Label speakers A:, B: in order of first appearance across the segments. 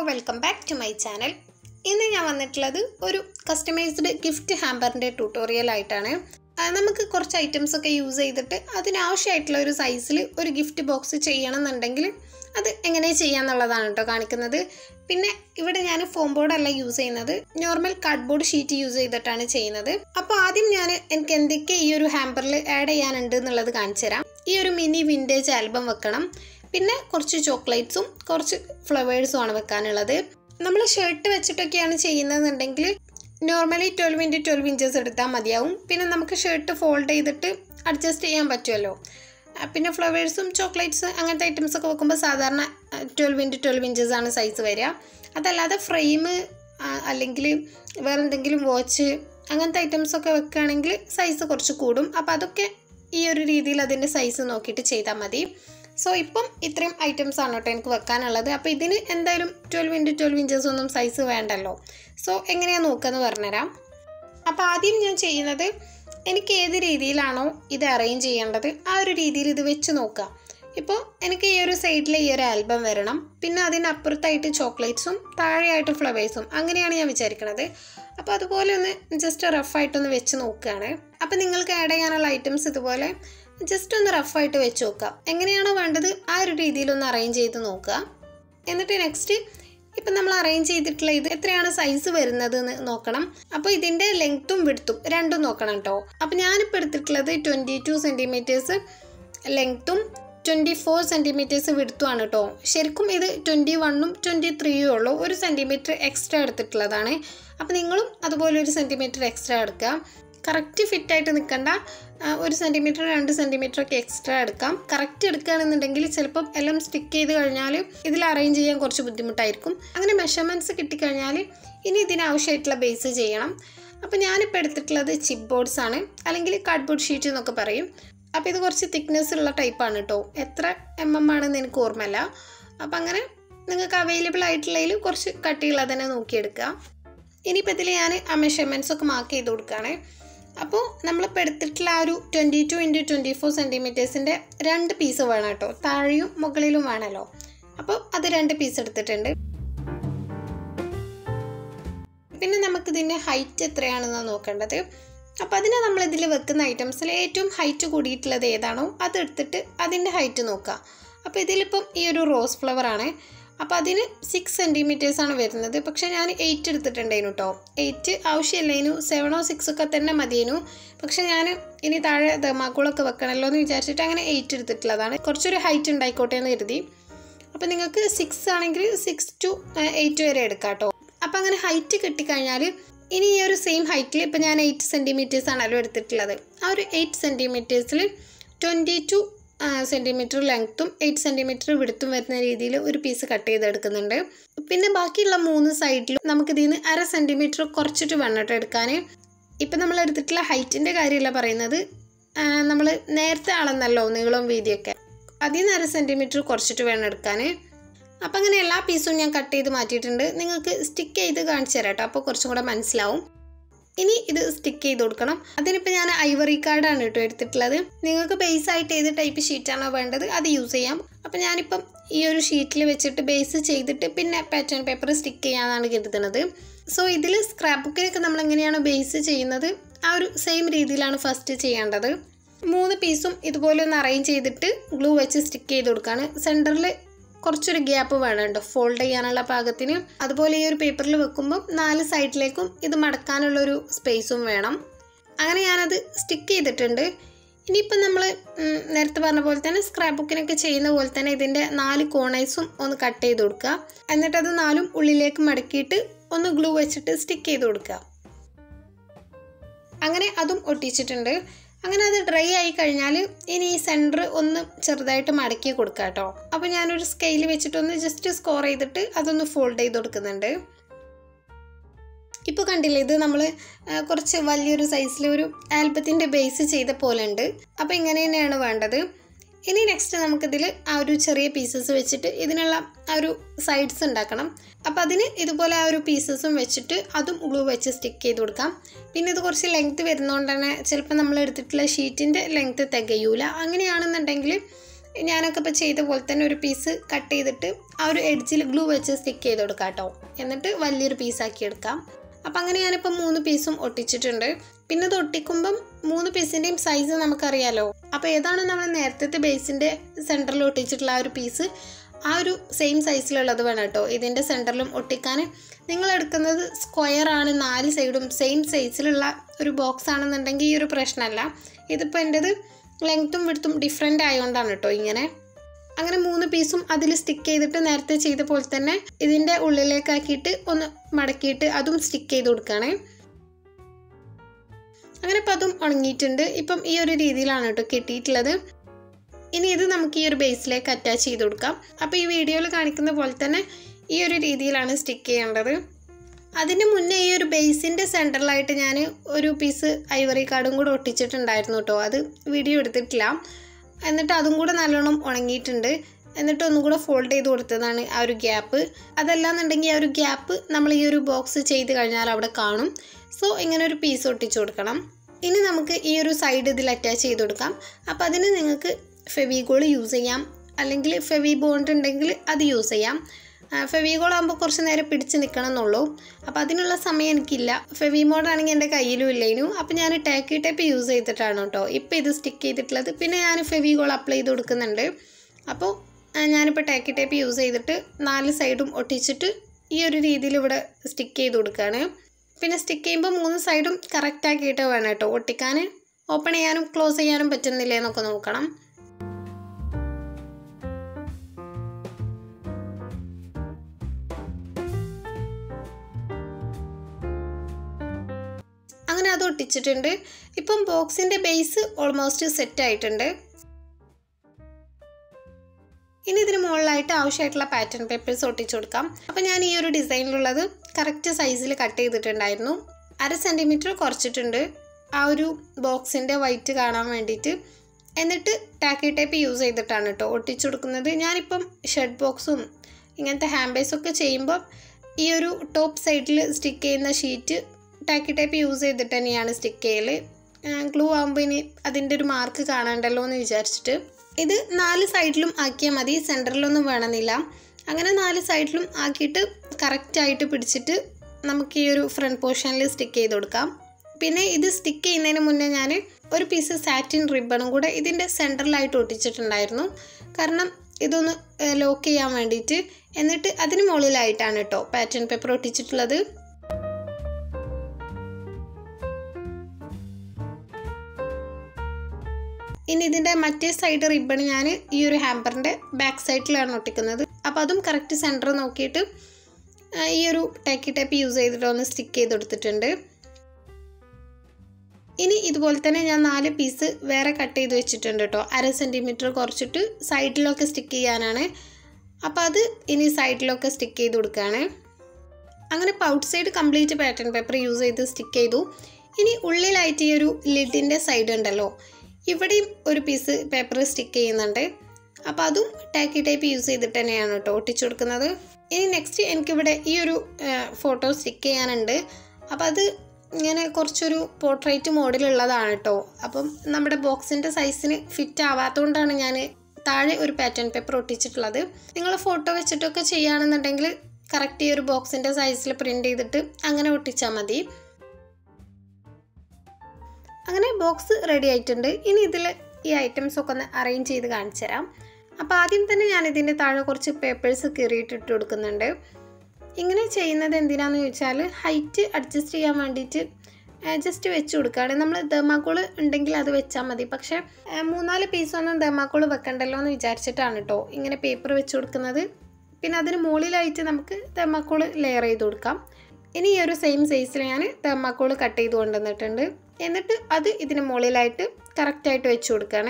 A: welcome back to my channel ഇന്ന് ഞാൻ വന്നിട്ടുള്ളത് ഒരു കസ്റ്റമൈസ്ഡ് ഗിഫ്റ്റ് ഹാമ്പറിൻ്റെ ട്യൂട്ടോറിയൽ ആയിട്ടാണ് ആ, നമുക്ക് കുറച്ച് ഐറ്റംസ് ഒക്കെ യൂസ് ചെയ്തിട്ട് അതിനാവശ്യമായിട്ടുള്ള ഒരു സൈസിൽ ഒരു ഗിഫ്റ്റ് ബോക്സ് ചെയ്യണമെന്നുണ്ടെങ്കിൽ അത് എങ്ങനെ ചെയ്യാന്നുള്ളതാണ് കേട്ടോ കാണിക്കുന്നത് പിന്നെ ഇവിടെ ഞാൻ ഫോം ബോർഡല്ല യൂസ് ചെയ്യുന്നത് നോർമൽ കാർഡ്ബോർഡ് ഷീറ്റ് യൂസ് ചെയ്തിട്ടാണ് ചെയ്യുന്നത് അപ്പോൾ ആദ്യം ഞാൻ എനിക്ക് എന്തൊക്കെ ഈ ഒരു ഹാമ്പറിൽ ആഡ് ചെയ്യാനുണ്ട് എന്നുള്ളത് കാണിച്ചു തരാം ഈ ഒരു മിനി വിൻറ്റേജ് ആൽബം വെക്കണം പിന്നെ കുറച്ച് ചോക്ലേറ്റ്സും കുറച്ച് ഫ്ലവേഴ്സും ആണ് വെക്കാനുള്ളത് നമ്മൾ ഷർട്ട് വെച്ചിട്ടൊക്കെയാണ് ചെയ്യുന്നതെന്നുണ്ടെങ്കിൽ normally twelve into twelve inches എടുത്താൽ മതിയാവും പിന്നെ നമുക്ക് ഷർട്ട് ഫോൾഡ് ചെയ്തിട്ട് അഡ്ജസ്റ്റ് ചെയ്യാൻ പറ്റുമല്ലോ ആ, പിന്നെ ഫ്ലവേഴ്സും ചോക്ലേറ്റ്സ് അങ്ങനത്തെ ഐറ്റംസ് ഒക്കെ വെക്കുമ്പോൾ സാധാരണ ട്വൽവ് ഇൻറ്റു ട്വൽവ് ഇഞ്ചസ് ആണ് സൈസ് വരിക അതല്ലാതെ ഫ്രെയിം അല്ലെങ്കിൽ വേറെ എന്തെങ്കിലും വാച്ച് അങ്ങനത്തെ ഐറ്റംസ് ഒക്കെ വെക്കുകയാണെങ്കിൽ സൈസ് കുറച്ച് കൂടും അപ്പോൾ അതൊക്കെ ഈ ഒരു രീതിയിൽ അതിൻ്റെ സൈസ് നോക്കിയിട്ട് ചെയ്താൽ മതി സോ ഇപ്പം ഇത്രയും ഐറ്റംസ് ആണ് കേട്ടോ എനിക്ക് വെക്കാനുള്ളത് അപ്പോൾ ഇതിന് എന്തായാലും ട്വൽവ് ഇൻറ്റു ട്വൽവ് ഇഞ്ചസ് ഒന്നും സൈസ് വേണ്ടല്ലോ സോ എങ്ങനെയാണ് നോക്കുകയെന്ന് പറഞ്ഞുതരാം അപ്പോൾ ആദ്യം ഞാൻ ചെയ്യുന്നത് എനിക്ക് ഏത് രീതിയിലാണോ ഇത് അറേഞ്ച് ചെയ്യേണ്ടത് ആ ഒരു രീതിയിൽ ഇത് വെച്ച് നോക്കുക ഇപ്പോൾ എനിക്ക് ഈ ഒരു സൈഡിൽ ഈ ഒരു ആൽബം വരണം പിന്നെ അതിനപ്പുറത്തായിട്ട് ചോക്ലേറ്റ്സും താഴെയായിട്ട് ഫ്ലവേഴ്സും അങ്ങനെയാണ് ഞാൻ വിചാരിക്കുന്നത് അപ്പോൾ അതുപോലെ ഒന്ന് ജസ്റ്റ് റഫായിട്ടൊന്ന് വെച്ച് നോക്കുകയാണ് അപ്പോൾ നിങ്ങൾക്ക് ആഡ് ചെയ്യാനുള്ള ഐറ്റംസ് ഇതുപോലെ ജസ്റ്റ് ഒന്ന് റഫായിട്ട് വെച്ച് നോക്കുക എങ്ങനെയാണോ വേണ്ടത് ആ ഒരു രീതിയിലൊന്ന് അറേഞ്ച് ചെയ്ത് നോക്കുക എന്നിട്ട് നെക്സ്റ്റ് ഇപ്പം നമ്മൾ അറേഞ്ച് ചെയ്തിട്ടുള്ള ഇത് എത്രയാണ് സൈസ് വരുന്നത് എന്ന് നോക്കണം അപ്പോൾ ഇതിൻ്റെ ലെങ്ത്തും വിടുത്തും രണ്ടും നോക്കണം കേട്ടോ അപ്പോൾ ഞാനിപ്പോൾ എടുത്തിട്ടുള്ളത് ട്വൻറ്റി ടു സെൻറ്റിമീറ്റേഴ്സ് ലെങ്ത്തും ട്വൻറ്റി ഫോർ സെൻറ്റിമീറ്റേഴ്സ് വിടുത്തുമാണ് കേട്ടോ ശരിക്കും ഇത് ട്വൻറ്റി വണ്ണും ട്വൻറ്റി ത്രീയും ഉള്ളൂ ഒരു സെൻറ്റിമീറ്റർ എക്സ്ട്രാ എടുത്തിട്ടുള്ളതാണ് അപ്പോൾ നിങ്ങളും അതുപോലെ ഒരു സെൻറ്റിമീറ്റർ എക്സ്ട്രാ എടുക്കുക കറക്റ്റ് ഫിറ്റായിട്ട് നിൽക്കണ്ട ആ, ഒരു സെൻറ്റിമീറ്റർ രണ്ട് സെൻറ്റിമീറ്റർ ഒക്കെ എക്സ്ട്രാ എടുക്കാം കറക്റ്റ് എടുക്കുകയാണെന്നുണ്ടെങ്കിൽ ചിലപ്പം എല്ലാം സ്റ്റിക്ക് ചെയ്ത് കഴിഞ്ഞാൽ ഇതിൽ അറേഞ്ച് ചെയ്യാൻ കുറച്ച് ബുദ്ധിമുട്ടായിരിക്കും അങ്ങനെ മെഷർമെൻറ്റ്സ് കിട്ടിക്കഴിഞ്ഞാൽ ഇനി ഇതിനാവശ്യമായിട്ടുള്ള ബേസ് ചെയ്യണം അപ്പോൾ ഞാനിപ്പോൾ എടുത്തിട്ടുള്ളത് ചിപ്പ് ബോർഡ്സ് ആണ് അല്ലെങ്കിൽ കാർഡ്ബോർഡ് ഷീറ്റ് എന്നൊക്കെ പറയും അപ്പോൾ ഇത് കുറച്ച് തിക്നെസ് ഉള്ള ടൈപ്പാണ് കേട്ടോ എത്ര എം എം ആണെന്ന് എനിക്ക് ഓർമ്മയില്ല അപ്പോൾ അങ്ങനെ നിങ്ങൾക്ക് അവൈലബിൾ ആയിട്ടുള്ളതിൽ കുറച്ച് കട്ടിയുള്ള തന്നെ നോക്കിയെടുക്കുക ഇനിയിപ്പോൾ ഇതിൽ ഞാൻ ആ മെഷർമെൻറ്റ്സ് ഒക്കെ മാർക്ക് ചെയ്ത് കൊടുക്കുകയാണ് അപ്പോൾ നമ്മളിപ്പോൾ എടുത്തിട്ടുള്ള ആ ഒരു twenty two into twenty four സെൻറ്റിമീറ്റേഴ്സിൻ്റെ രണ്ട് പീസ് വേണം കേട്ടോ താഴെയും മുകളിലും വേണമല്ലോ അപ്പോൾ അത് രണ്ട് പീസ് എടുത്തിട്ടുണ്ട് പിന്നെ നമുക്കിതിൻ്റെ ഹൈറ്റ് എത്രയാണെന്നാണ് നോക്കേണ്ടത് അപ്പോൾ അതിന് നമ്മൾ ഇതിൽ വെക്കുന്ന ഐറ്റംസിൽ ഏറ്റവും ഹൈറ്റ് കൂടിയിട്ടുള്ളത് ഏതാണോ അതെടുത്തിട്ട് അതിൻ്റെ ഹൈറ്റ് നോക്കുക അപ്പോൾ ഇതിലിപ്പം ഈ ഒരു റോസ് ഫ്ലവർ ആണ് അപ്പോൾ അതിന് സിക്സ് സെൻറ്റിമീറ്റേഴ്സ് ആണ് വരുന്നത് പക്ഷേ ഞാൻ എയ്റ്റ് എടുത്തിട്ടുണ്ടായിരുന്നു കേട്ടോ എയ്റ്റ് ആവശ്യമില്ലേനു സെവനോ സിക്സ് ഒക്കെ തന്നെ മതിയേനു പക്ഷേ ഞാൻ ഇനി താഴെ ദമാക്കൂളൊക്കെ വെക്കണമല്ലോ എന്ന് വിചാരിച്ചിട്ട് അങ്ങനെ എയ്റ്റ് എടുത്തിട്ടുള്ളതാണ് കുറച്ചൊരു ഹൈറ്റ് ഉണ്ടായിക്കോട്ടെ എന്ന് കരുതി അപ്പോൾ നിങ്ങൾക്ക് സിക്സ് ആണെങ്കിൽ സിക്സ് ടു എയ്റ്റ് വരെ എടുക്കാം കേട്ടോ അപ്പോൾ അങ്ങനെ ഹൈറ്റ് കിട്ടിക്കഴിഞ്ഞാൽ ഇനി ഈ ഒരു സെയിം ഹൈറ്റിൽ ഇപ്പോൾ ഞാൻ എയ്റ്റ് സെൻറ്റിമീറ്റേഴ്സ് ആണല്ലോ എടുത്തിട്ടുള്ളത് ആ ഒരു എയ്റ്റ് സെൻറ്റിമീറ്റേഴ്സിൽ ട്വൻറ്റി ടു സെൻറ്റിമീറ്റർ ലെങ്ത്തും എയ്റ്റ് സെൻറ്റിമീറ്റർ വിടുത്തും വരുന്ന രീതിയിൽ ഒരു പീസ് കട്ട് ചെയ്തെടുക്കുന്നുണ്ട് പിന്നെ ബാക്കിയുള്ള മൂന്ന് സൈഡിലും നമുക്കിതിൽ നിന്ന് അര സെൻറ്റിമീറ്റർ കുറച്ചിട്ട് വേണം കേട്ടോ എടുക്കാൻ ഇപ്പം നമ്മൾ എടുത്തിട്ടുള്ള ഹൈറ്റിൻ്റെ കാര്യമല്ല പറയുന്നത് നമ്മൾ നേരത്തെ അളന്നല്ലോ നീളവും വീതിയൊക്കെ അതിൽ നിന്ന് അര സെൻറ്റിമീറ്റർ കുറച്ചിട്ട് വേണം എടുക്കാൻ അപ്പം അങ്ങനെ എല്ലാ പീസും ഞാൻ കട്ട് ചെയ്ത് മാറ്റിയിട്ടുണ്ട് നിങ്ങൾക്ക് സ്റ്റിക്ക് ചെയ്ത് കാണിച്ചു തരാം കേട്ടോ അപ്പോൾ കുറച്ചും കൂടെ മനസ്സിലാവും ഇനി ഇത് സ്റ്റിക്ക് ചെയ്ത് കൊടുക്കണം അതിനിപ്പോൾ ഞാൻ ഐവറി കാർഡാണ് കേട്ടോ എടുത്തിട്ടുള്ളത് നിങ്ങൾക്ക് ബേസ് ആയിട്ട് ഏത് ടൈപ്പ് ഷീറ്റാണോ വേണ്ടത് അത് യൂസ് ചെയ്യാം അപ്പം ഞാനിപ്പം ഈ ഒരു ഷീറ്റിൽ വെച്ചിട്ട് ബേസ് ചെയ്തിട്ട് പിന്നെ പാറ്റേൺ പേപ്പർ സ്റ്റിക്ക് ചെയ്യാനാണ് കരുതുന്നത് സോ ഇതിൽ സ്ക്രാപ്പ് ബുക്കിലൊക്കെ നമ്മൾ എങ്ങനെയാണോ ബേസ് ചെയ്യുന്നത് ആ ഒരു സെയിം രീതിയിലാണ് ഫസ്റ്റ് ചെയ്യേണ്ടത് മൂന്ന് പീസും ഇതുപോലെ ഒന്ന് അറേഞ്ച് ചെയ്തിട്ട് ഗ്ലൂ വെച്ച് സ്റ്റിക്ക് ചെയ്ത് കൊടുക്കുകയാണ് സെൻറ്ററിൽ കുറച്ചൊരു ഗ്യാപ്പ് വേണം കേട്ടോ ഫോൾഡ് ചെയ്യാനുള്ള പാകത്തിന് അതുപോലെ ഈ ഒരു പേപ്പറിൽ വെക്കുമ്പം നാല് സൈഡിലേക്കും ഇത് മടക്കാനുള്ളൊരു സ്പേസും വേണം അങ്ങനെ ഞാനത് സ്റ്റിക്ക് ചെയ്തിട്ടുണ്ട് ഇനിയിപ്പം നമ്മൾ നേരത്തെ പറഞ്ഞ പോലെ തന്നെ സ്ക്രാപ്പ് ബുക്കിനൊക്കെ ചെയ്യുന്ന പോലെ തന്നെ ഇതിൻ്റെ നാല് കോണേഴ്സും ഒന്ന് കട്ട് ചെയ്ത് കൊടുക്കുക എന്നിട്ടത് നാലും ഉള്ളിലേക്ക് മടക്കിയിട്ട് ഒന്ന് ഗ്ലൂ വെച്ചിട്ട് സ്റ്റിക്ക് ചെയ്ത് കൊടുക്കുക അങ്ങനെ അതും ഒട്ടിച്ചിട്ടുണ്ട് അങ്ങനെ അത് ഡ്രൈ ആയി കഴിഞ്ഞാൽ ഇനി ഈ സെൻറ്റർ ഒന്ന് ചെറുതായിട്ട് മടക്കി കൊടുക്കുക കേട്ടോ അപ്പോൾ ഞാനൊരു സ്കെയിൽ വെച്ചിട്ടൊന്ന് ജസ്റ്റ് സ്കോർ ചെയ്തിട്ട് അതൊന്ന് ഫോൾഡ് ചെയ്ത് കൊടുക്കുന്നുണ്ട് ഇപ്പോൾ കണ്ടില്ലേ ഇത് നമ്മൾ കുറച്ച് വലിയൊരു സൈസിൽ ഒരു ആൽബത്തിൻ്റെ ബേസ് ചെയ്ത പോലെ ഉണ്ട് അപ്പോൾ ഇങ്ങനെ തന്നെയാണ് വേണ്ടത് ഇനി നെക്സ്റ്റ് നമുക്കിതിൽ ആ ഒരു ചെറിയ പീസസ് വെച്ചിട്ട് ഇതിനുള്ള ആ ഒരു സൈഡ്സ് ഉണ്ടാക്കണം അപ്പോൾ അതിന് ഇതുപോലെ ആ ഒരു പീസസും വെച്ചിട്ട് അതും ഗ്ലൂ വെച്ച് സ്റ്റിക്ക് ചെയ്ത് കൊടുക്കാം പിന്നെ ഇത് കുറച്ച് ലെങ്ത്ത് വരുന്നതുകൊണ്ട് തന്നെ ചിലപ്പോൾ നമ്മൾ എടുത്തിട്ടുള്ള ഷീറ്റിൻ്റെ ലെങ്ത്ത് തികയൂല അങ്ങനെയാണെന്നുണ്ടെങ്കിൽ ഞാനൊക്കെ ഇപ്പോൾ ചെയ്ത പോലെ തന്നെ ഒരു പീസ് കട്ട് ചെയ്തിട്ട് ആ ഒരു എഡ്ജിൽ ഗ്ലൂ വെച്ച് സ്റ്റിക്ക് ചെയ്ത് കൊടുക്കാം കേട്ടോ എന്നിട്ട് വലിയൊരു പീസാക്കി എടുക്കാം അപ്പം അങ്ങനെ ഞാനിപ്പോൾ മൂന്ന് പീസും ഒട്ടിച്ചിട്ടുണ്ട് പിന്നെ ഇത് ഒട്ടിക്കുമ്പം മൂന്ന് പീസിൻ്റെയും സൈസ് നമുക്കറിയാലോ അപ്പോൾ ഏതാണ് നമ്മൾ നേരത്തെ ബേസിൻ്റെ സെൻറ്ററിൽ ഒട്ടിച്ചിട്ടുള്ള ആ ഒരു പീസ് ആ ഒരു സെയിം സൈസിലുള്ളത് വേണം കേട്ടോ ഇതിൻ്റെ സെൻറ്ററിലും ഒട്ടിക്കാൻ നിങ്ങൾ എടുക്കുന്നത് സ്ക്വയർ ആണ് നാല് സൈഡും സെയിം സൈസിലുള്ള ഒരു ബോക്സ് ആണെന്നുണ്ടെങ്കിൽ ഈ ഒരു പ്രശ്നമല്ല ഇതിപ്പോൾ എൻ്റെത് ലെങ്ത്തും വിടുത്തും ഡിഫറെൻ്റ് ആയതുകൊണ്ടാണ് കേട്ടോ ഇങ്ങനെ അങ്ങനെ മൂന്ന് പീസും അതിൽ സ്റ്റിക്ക് ചെയ്തിട്ട് നേരത്തെ ചെയ്ത പോലെ തന്നെ ഇതിൻ്റെ ഉള്ളിലേക്കാക്കിയിട്ട് ഒന്ന് മടക്കിയിട്ട് അതും സ്റ്റിക്ക് ചെയ്ത് കൊടുക്കുകയാണേ അങ്ങനെ ഇപ്പം അതും ഉണങ്ങിയിട്ടുണ്ട് ഇപ്പം ഈ ഒരു രീതിയിലാണ് കേട്ടോ കെട്ടിയിട്ടുള്ളത് ഇനി ഇത് നമുക്ക് ഈ ഒരു ബേസിലേക്ക് അറ്റാച്ച് ചെയ്ത് കൊടുക്കാം അപ്പോൾ ഈ വീഡിയോയിൽ കാണിക്കുന്ന പോലെ തന്നെ ഈ ഒരു രീതിയിലാണ് സ്റ്റിക്ക് ചെയ്യേണ്ടത് അതിന് മുന്നേ ഈ ഒരു ബേസിൻ്റെ സെൻറ്ററിലായിട്ട് ഞാൻ ഒരു പീസ് ഐവറി കാർഡും കൂടെ ഒട്ടിച്ചിട്ടുണ്ടായിരുന്നു കേട്ടോ അത് വീഡിയോ എടുത്തിട്ടില്ല എന്നിട്ട് അതും കൂടെ നല്ലോണം ഉണങ്ങിയിട്ടുണ്ട് എന്നിട്ട് ഒന്നും കൂടെ ഫോൾഡ് ചെയ്ത് കൊടുത്തതാണ് ആ ഒരു ഗ്യാപ്പ് അതല്ലാന്നുണ്ടെങ്കിൽ ആ ഒരു ഗ്യാപ്പ് നമ്മൾ ഈ ഒരു ബോക്സ് ചെയ്ത് കഴിഞ്ഞാൽ അവിടെ കാണും സോ ഇങ്ങനെ ഒരു പീസ് ഒട്ടിച്ചു കൊടുക്കണം ഇനി നമുക്ക് ഈ ഒരു സൈഡ് ഇതിൽ അറ്റാച്ച് ചെയ്ത് കൊടുക്കാം അപ്പോൾ അതിന് നിങ്ങൾക്ക് ഫെവിഗോൾ യൂസ് ചെയ്യാം അല്ലെങ്കിൽ ഫെവി ബോണ്ട് ഉണ്ടെങ്കിൽ അത് യൂസ് ചെയ്യാം ഫെവിഗോൾ ആകുമ്പോൾ കുറച്ച് നേരം പിടിച്ച് നിൽക്കണം എന്നുള്ളൂ അപ്പോൾ അതിനുള്ള സമയം എനിക്കില്ല ഫെവി മോഡാണെങ്കിൽ എൻ്റെ കയ്യിലും ഇല്ലേനു അപ്പോൾ ഞാൻ ടാക്കി ടേപ്പ് യൂസ് ചെയ്തിട്ടാണ് കേട്ടോ ഇപ്പോൾ ഇത് സ്റ്റിക്ക് ചെയ്തിട്ടുള്ളത് പിന്നെ ഞാൻ ഫെവിഗോൾ അപ്ലൈ ചെയ്ത് കൊടുക്കുന്നുണ്ട് അപ്പോൾ ഞാനിപ്പോൾ ടാക്കി ടേപ്പ് യൂസ് ചെയ്തിട്ട് നാല് സൈഡും ഒട്ടിച്ചിട്ട് ഈ ഒരു രീതിയിൽ ഇവിടെ സ്റ്റിക്ക് ചെയ്ത് കൊടുക്കുകയാണ് പിന്നെ സ്റ്റിക്ക് ചെയ്യുമ്പോൾ മൂന്ന് സൈഡും കറക്റ്റ് ആക്കിയിട്ട് വേണം കേട്ടോ ഒട്ടിക്കാൻ ഓപ്പൺ ചെയ്യാനും ക്ലോസ് ചെയ്യാനും പറ്റുന്നില്ലേ എന്നൊക്കെ നോക്കണം അങ്ങനെ അത് ഒട്ടിച്ചിട്ടുണ്ട് ഇപ്പം ബോക്സിൻ്റെ ബേസ് ഓൾമോസ്റ്റ് സെറ്റ് ആയിട്ടുണ്ട് ഇനി ഇതിന് മുകളിലായിട്ട് ആവശ്യമായിട്ടുള്ള പാറ്റേൺ പേപ്പേഴ്സ് ഒട്ടിച്ചു കൊടുക്കാം അപ്പോൾ ഞാൻ ഈ ഒരു ഡിസൈനിലുള്ളത് കറക്റ്റ് സൈസിൽ കട്ട് ചെയ്തിട്ടുണ്ടായിരുന്നു അര സെൻറ്റിമീറ്റർ കുറച്ചിട്ടുണ്ട് ആ ഒരു ബോക്സിൻ്റെ വൈറ്റ് കാണാൻ വേണ്ടിയിട്ട് എന്നിട്ട് ടാക്കി ടേപ്പ് യൂസ് ചെയ്തിട്ടാണ് കേട്ടോ ഒട്ടിച്ചു കൊടുക്കുന്നത് ഞാനിപ്പം ഷർട്ട് ബോക്സും ഇങ്ങനത്തെ ഹാൻഡ് ഒക്കെ ചെയ്യുമ്പോൾ ഈ ഒരു ടോപ്പ് സൈഡിൽ സ്റ്റിക്ക് ചെയ്യുന്ന ഷീറ്റ് ടാക്കി ടേപ്പ് യൂസ് ചെയ്തിട്ട് തന്നെയാണ് സ്റ്റിക്ക് ചെയ്യൽ ഗ്ലൂ ആകുമ്പോൾ ഇനി അതിൻ്റെ ഒരു മാർക്ക് കാണണ്ടല്ലോ എന്ന് വിചാരിച്ചിട്ട് ഇത് നാല് സൈഡിലും ആക്കിയാൽ മതി സെൻറ്ററിലൊന്നും വേണമെന്നില്ല അങ്ങനെ നാല് സൈഡിലും ആക്കിയിട്ട് കറക്റ്റായിട്ട് പിടിച്ചിട്ട് നമുക്ക് ഈ ഒരു ഫ്രണ്ട് പോർഷനിൽ സ്റ്റിക്ക് ചെയ്ത് കൊടുക്കാം പിന്നെ ഇത് സ്റ്റിക്ക് ചെയ്യുന്നതിന് മുന്നേ ഞാൻ ഒരു പീസ് സാറ്റിൻ റിബണും കൂടെ ഇതിൻ്റെ സെൻറ്ററിലായിട്ട് ഒട്ടിച്ചിട്ടുണ്ടായിരുന്നു കാരണം ഇതൊന്ന് ലോക്ക് ചെയ്യാൻ വേണ്ടിയിട്ട് എന്നിട്ട് അതിന് മുകളിലായിട്ടാണ് കേട്ടോ പാറ്റേൺ പേപ്പർ ഒട്ടിച്ചിട്ടുള്ളത് ഇനി ഇതിൻ്റെ മറ്റേ സൈഡ് റിബൺ ഞാൻ ഈ ഒരു ഹാമ്പറിൻ്റെ ബാക്ക് സൈഡിലാണ് ഒട്ടിക്കുന്നത് അപ്പോൾ അതും കറക്റ്റ് സെൻറ്റർ നോക്കിയിട്ട് ഈ ഒരു ടാക്കി ടേപ്പ് യൂസ് ചെയ്തിട്ട് ഒന്ന് സ്റ്റിക്ക് ചെയ്ത് കൊടുത്തിട്ടുണ്ട് ഇനി ഇതുപോലെ തന്നെ ഞാൻ നാല് പീസ് വേറെ കട്ട് ചെയ്ത് വെച്ചിട്ടുണ്ട് കേട്ടോ അര സെൻറ്റിമീറ്റർ കുറച്ചിട്ട് സൈഡിലൊക്കെ സ്റ്റിക്ക് ചെയ്യാനാണ് അപ്പോൾ അത് ഇനി സൈഡിലൊക്കെ സ്റ്റിക്ക് ചെയ്ത് കൊടുക്കുകയാണ് അങ്ങനെ outside complete pattern paper use ചെയ്ത് സ്റ്റിക്ക് ചെയ്തു ഇനി ഉള്ളിലായിട്ട് ഈ ഒരു ലിഡിൻ്റെ സൈഡ് ഉണ്ടല്ലോ ഇവിടെയും ഒരു പീസ് പേപ്പർ സ്റ്റിക്ക് ചെയ്യുന്നുണ്ട് അപ്പോൾ അതും ടാക്കി ടൈപ്പ് യൂസ് ചെയ്തിട്ട് തന്നെയാണ് കേട്ടോ ഒട്ടിച്ചു കൊടുക്കുന്നത് ഇനി നെക്സ്റ്റ് എനിക്കിവിടെ ഈ ഒരു ഫോട്ടോ സ്റ്റിക്ക് ചെയ്യാനുണ്ട് അപ്പോൾ അത് ഇങ്ങനെ കുറച്ചൊരു പോർട്രേറ്റ് മോഡിലുള്ളതാണ് കേട്ടോ അപ്പം നമ്മുടെ ബോക്സിൻ്റെ സൈസിന് ഫിറ്റ് ആവാത്തതുകൊണ്ടാണ് ഞാൻ താഴെ ഒരു പാറ്റേൺ പേപ്പർ ഒട്ടിച്ചിട്ടുള്ളത് നിങ്ങൾ ഫോട്ടോ വെച്ചിട്ടൊക്കെ ചെയ്യുകയാണെന്നുണ്ടെങ്കിൽ കറക്റ്റ് ഈ ഒരു ബോക്സിൻ്റെ സൈസിൽ പ്രിൻ്റ് ചെയ്തിട്ട് അങ്ങനെ ഒട്ടിച്ചാൽ മതി അങ്ങനെ ബോക്സ് റെഡി ആയിട്ടുണ്ട് ഇനി ഇതിൽ ഈ ഐറ്റംസ് ഒക്കെ ഒന്ന് അറേഞ്ച് ചെയ്ത് കാണിച്ചു തരാം അപ്പോൾ ആദ്യം തന്നെ ഞാൻ ഇതിൻ്റെ താഴെ കുറച്ച് പേപ്പേഴ്സ് കീറിയിട്ടിട്ട് കൊടുക്കുന്നുണ്ട് ഇങ്ങനെ ചെയ്യുന്നത് എന്തിനാന്ന് ചോദിച്ചാൽ ഹൈറ്റ് അഡ്ജസ്റ്റ് ചെയ്യാൻ വേണ്ടിയിട്ട് ജസ്റ്റ് വെച്ച് കൊടുക്കുകയാണ് നമ്മൾ ദമാക്കോൾ ഉണ്ടെങ്കിൽ അത് വെച്ചാൽ മതി പക്ഷേ മൂന്നാല് പീസൊന്നും ദമാക്കോൾ വെക്കണ്ടല്ലോ എന്ന് വിചാരിച്ചിട്ടാണ് കേട്ടോ ഇങ്ങനെ പേപ്പർ വെച്ച് കൊടുക്കുന്നത് പിന്നെ അതിന് മുകളിലായിട്ട് നമുക്ക് ദമാക്കോൾ ലെയർ ചെയ്ത് കൊടുക്കാം ഇനി ഈ ഒരു സെയിം സൈസിൽ ഞാൻ തെർമാക്കോൾ കട്ട് ചെയ്ത് കൊണ്ടുവന്നിട്ടുണ്ട് എന്നിട്ട് അത് ഇതിന് മുകളിലായിട്ട് കറക്റ്റായിട്ട് വെച്ച് കൊടുക്കുകയാണ്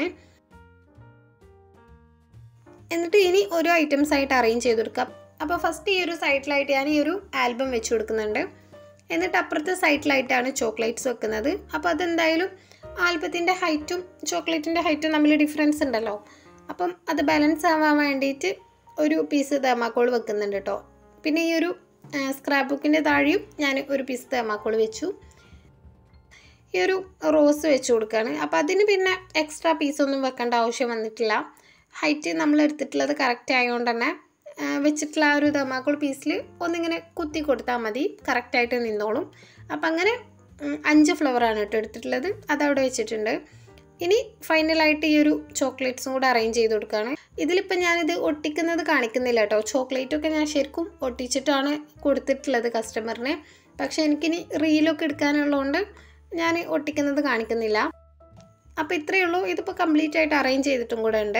A: എന്നിട്ട് ഇനി ഓരോ ഐറ്റംസ് ആയിട്ട് അറേഞ്ച് ചെയ്ത് കൊടുക്കാം അപ്പോൾ ഫസ്റ്റ് ഈ ഒരു സൈഡിലായിട്ട് ഞാൻ ഈ ഒരു ആൽബം വെച്ച് കൊടുക്കുന്നുണ്ട് എന്നിട്ട് അപ്പുറത്തെ സൈഡിലായിട്ടാണ് ചോക്ലേറ്റ്സ് വെക്കുന്നത് അപ്പോൾ അതെന്തായാലും ആൽബത്തിൻ്റെ ഹൈറ്റും ചോക്ലേറ്റിൻ്റെ ഹൈറ്റും തമ്മിൽ ഡിഫറൻസ് ഉണ്ടല്ലോ അപ്പം അത് ബാലൻസ് ആവാൻ വേണ്ടിയിട്ട് ഒരു പീസ് തെർമാക്കോൾ വെക്കുന്നുണ്ട് കേട്ടോ പിന്നെ ഈ ഒരു സ്ക്രാപ്പ് ബുക്കിൻ്റെ താഴെയും ഞാൻ ഒരു പീസ് തെർമാക്കോൾ വെച്ചു ഈ ഒരു റോസ് വെച്ച് കൊടുക്കുകയാണ് അപ്പോൾ അതിന് പിന്നെ എക്സ്ട്രാ പീസൊന്നും വെക്കേണ്ട ആവശ്യം വന്നിട്ടില്ല ഹൈറ്റ് നമ്മൾ എടുത്തിട്ടുള്ളത് കറക്റ്റ് ആയതുകൊണ്ട് തന്നെ ആ, വെച്ചിട്ടുള്ള ആ ഒരു തെർമാക്കോൾ പീസിൽ ഒന്നിങ്ങനെ കുത്തി കൊടുത്താൽ മതി കറക്റ്റായിട്ട് നിന്നോളും അപ്പം അങ്ങനെ ഉം, അഞ്ച് ഫ്ലവറാണ് കേട്ടോ എടുത്തിട്ടുള്ളത് അതവിടെ വെച്ചിട്ടുണ്ട് ഇനി ഫൈനലായിട്ട് ഈ ഒരു ചോക്ലേറ്റ്സും കൂടെ അറേഞ്ച് ചെയ്ത് കൊടുക്കുകയാണ് ഇതിലിപ്പോൾ ഞാനിത് ഒട്ടിക്കുന്നത് കാണിക്കുന്നില്ല കേട്ടോ ചോക്ലേറ്റൊക്കെ ഞാൻ ശരിക്കും ഒട്ടിച്ചിട്ടാണ് കൊടുത്തിട്ടുള്ളത് കസ്റ്റമറിന് പക്ഷേ എനിക്കിനി റീലൊക്കെ എടുക്കാനുള്ളതുകൊണ്ട് ഞാൻ ഒട്ടിക്കുന്നത് കാണിക്കുന്നില്ല അപ്പോൾ ഇത്രയേ ഉള്ളൂ ഇതിപ്പോൾ കംപ്ലീറ്റ് ആയിട്ട് അറേഞ്ച് ചെയ്തിട്ടും കൂടെ ഉണ്ട്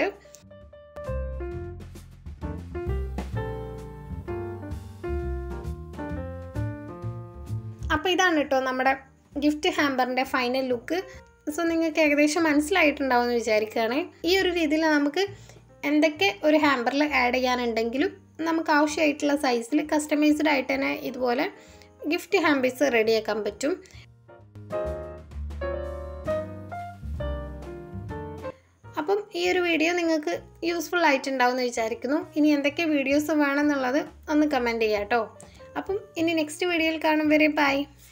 A: അപ്പോൾ ഇതാണ് കേട്ടോ നമ്മുടെ ഗിഫ്റ്റ് ഹാമ്പറിൻ്റെ ഫൈനൽ ലുക്ക് സോ നിങ്ങൾക്ക് ഏകദേശം മനസ്സിലായിട്ടുണ്ടാവും എന്ന് വിചാരിക്കുകയാണ് ഈ ഒരു രീതിയിൽ നമുക്ക് എന്തൊക്കെ ഒരു ഹാമ്പറിൽ ആഡ് ചെയ്യാനുണ്ടെങ്കിലും നമുക്ക് ആവശ്യമായിട്ടുള്ള സൈസിൽ കസ്റ്റമൈസ്ഡ് ആയിട്ട് തന്നെ ഇതുപോലെ ഗിഫ്റ്റ് ഹാമ്പേഴ്സ് റെഡിയാക്കാൻ പറ്റും അപ്പം ഈ ഒരു വീഡിയോ നിങ്ങൾക്ക് യൂസ്ഫുൾ ആയിട്ടുണ്ടാവും എന്ന് വിചാരിക്കുന്നു ഇനി എന്തൊക്കെ വീഡിയോസ് വേണമെന്നുള്ളത് ഒന്ന് കമൻറ്റ് ചെയ്യാം കേട്ടോ അപ്പം ഇനി നെക്സ്റ്റ് വീഡിയോയിൽ കാണും വരെ ബൈ